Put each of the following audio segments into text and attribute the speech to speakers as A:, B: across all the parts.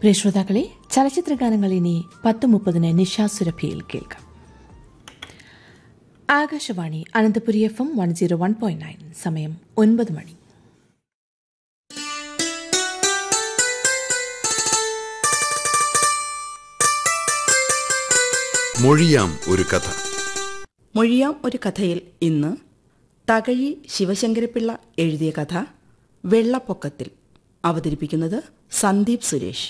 A: പ്രിയ ശ്രോതാക്കളെ ചലച്ചിത്ര ഗാനങ്ങൾ ഇനി പത്ത് മുപ്പതിന് നിശാസുരഭിയിൽ കേൾക്കാം Akashvani Ananthapuri F M one zero one point nine സമയം ഒൻപത് മണി
B: മൊഴിയാം ഒരു കഥ
C: മൊഴിയാം ഒരു കഥയിൽ ഇന്ന് തകഴി ശിവശങ്കരപിള്ള എഴുതിയ കഥ വെള്ളപ്പൊക്കത്തിൽ അവതരിപ്പിക്കുന്നത് സന്ദീപ് സുരേഷ്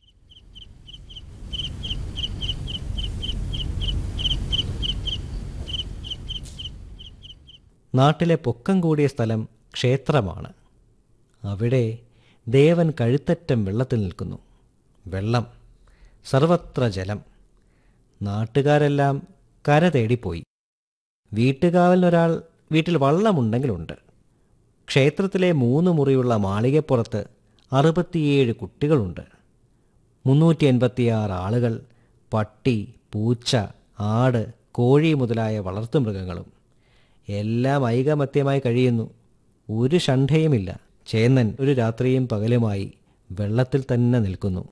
D: നാട്ടിലെ പൊക്കം കൂടിയ സ്ഥലം ക്ഷേത്രമാണ് അവിടെ ദേവൻ കഴുത്തറ്റം വെള്ളത്തിൽ നിൽക്കുന്നു വെള്ളം സർവത്ര ജലം നാട്ടുകാരെല്ലാം കര തേടിപ്പോയി വീട്ടുകാവലിനൊരാൾ വീട്ടിൽ വള്ളമുണ്ടെങ്കിലുണ്ട് ക്ഷേത്രത്തിലെ മൂന്ന് മുറിയുള്ള മാളികപ്പുറത്ത് അറുപത്തിയേഴ് കുട്ടികളുണ്ട് മുന്നൂറ്റി എൺപത്തിയാറ് ആളുകൾ പട്ടി പൂച്ച ആട് കോഴി മുതലായ വളർത്തുമൃഗങ്ങളും എല്ലാം ഐകമത്യമായി കഴിയുന്നു ഒരു ഷണ്ഠയുമില്ല ചേന്നൻ ഒരു രാത്രിയും പകലുമായി വെള്ളത്തിൽ തന്നെ നിൽക്കുന്നു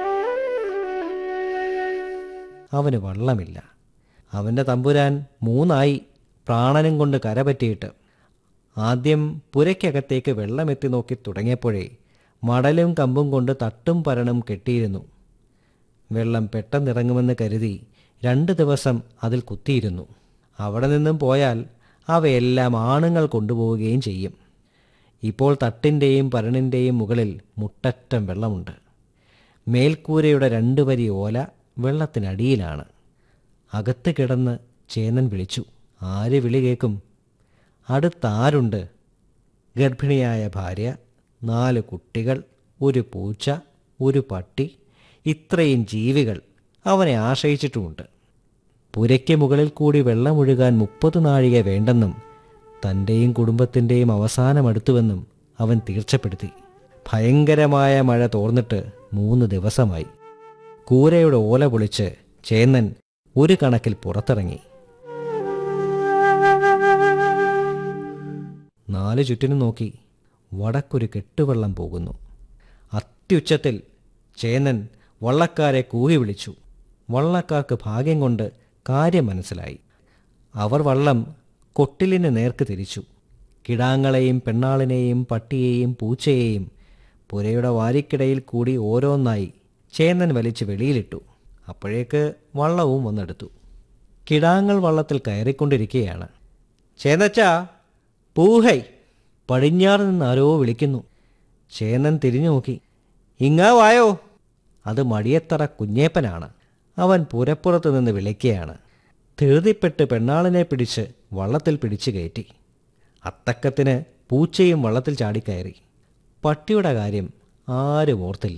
D: അവന് വള്ളമില്ല അവൻ്റെ തമ്പുരാൻ മൂന്നായി പ്രാണനും കൊണ്ട് കരപറ്റിയിട്ട് ആദ്യം പുരയ്ക്കകത്തേക്ക് വെള്ളമെത്തി നോക്കി തുടങ്ങിയപ്പോഴേ മടലും കമ്പും കൊണ്ട് തട്ടും പരണും കെട്ടിയിരുന്നു വെള്ളം പെട്ടെന്നിറങ്ങുമെന്ന് കരുതി രണ്ട് ദിവസം അതിൽ കുത്തിയിരുന്നു അവിടെ നിന്നും പോയാൽ അവയെല്ലാം ആണുങ്ങൾ കൊണ്ടുപോവുകയും ചെയ്യും ഇപ്പോൾ തട്ടിൻ്റെയും പരണിൻ്റെയും മുകളിൽ മുട്ടറ്റം വെള്ളമുണ്ട് മേൽക്കൂരയുടെ രണ്ട് വരി ഓല വെള്ളത്തിനടിയിലാണ് അകത്ത് കിടന്ന് ചേന്നൻ വിളിച്ചു ആര് വിളി കേൾക്കും അടുത്താരുണ്ട് ഗർഭിണിയായ ഭാര്യ നാല് കുട്ടികൾ ഒരു പൂച്ച ഒരു പട്ടി ഇത്രയും ജീവികൾ അവനെ ആശ്രയിച്ചിട്ടുമുണ്ട് പുരയ്ക്ക് മുകളിൽ കൂടി വെള്ളമൊഴുകാൻ മുപ്പത് നാഴിക വേണ്ടെന്നും തൻ്റെയും കുടുംബത്തിൻ്റെയും അവസാനം അടുത്തുവെന്നും അവൻ തീർച്ചപ്പെടുത്തി ഭയങ്കരമായ മഴ തോർന്നിട്ട് മൂന്ന് ദിവസമായി കൂരയുടെ ഓല പൊളിച്ച് ചേന്നൻ ഒരു കണക്കിൽ പുറത്തിറങ്ങി നാല് ചുറ്റിനും നോക്കി വടക്കൊരു കെട്ടുവെള്ളം പോകുന്നു അത്യുച്ചത്തിൽ ചേന്നൻ വള്ളക്കാരെ കൂകി വിളിച്ചു വള്ളക്കാർക്ക് ഭാഗ്യം കൊണ്ട് കാര്യം മനസ്സിലായി അവർ വള്ളം കൊട്ടിലിന് നേർക്ക് തിരിച്ചു കിടാങ്ങളെയും പെണ്ണാളിനെയും പട്ടിയെയും പൂച്ചയെയും പുരയുടെ വാരിക്കിടയിൽ കൂടി ഓരോന്നായി ചേന്നൻ വലിച്ച് വെളിയിലിട്ടു അപ്പോഴേക്ക് വള്ളവും വന്നെടുത്തു കിടാങ്ങൾ വള്ളത്തിൽ കയറിക്കൊണ്ടിരിക്കുകയാണ് ചേന്നച്ചാ പൂഹൈ പടിഞ്ഞാറ് നിന്ന് ആരോ വിളിക്കുന്നു ചേന്നൻ തിരിഞ്ഞു നോക്കി ഇങ്ങാ വായോ അത് മടിയത്തറ കുഞ്ഞേപ്പനാണ് അവൻ പുരപ്പുറത്ത് നിന്ന് വിളിക്കുകയാണ് ധൃതിപ്പെട്ട് പെണ്ണാളിനെ പിടിച്ച് വള്ളത്തിൽ പിടിച്ചു കയറ്റി അത്തക്കത്തിന് പൂച്ചയും വള്ളത്തിൽ ചാടിക്കയറി പട്ടിയുടെ കാര്യം ആരും ഓർത്തില്ല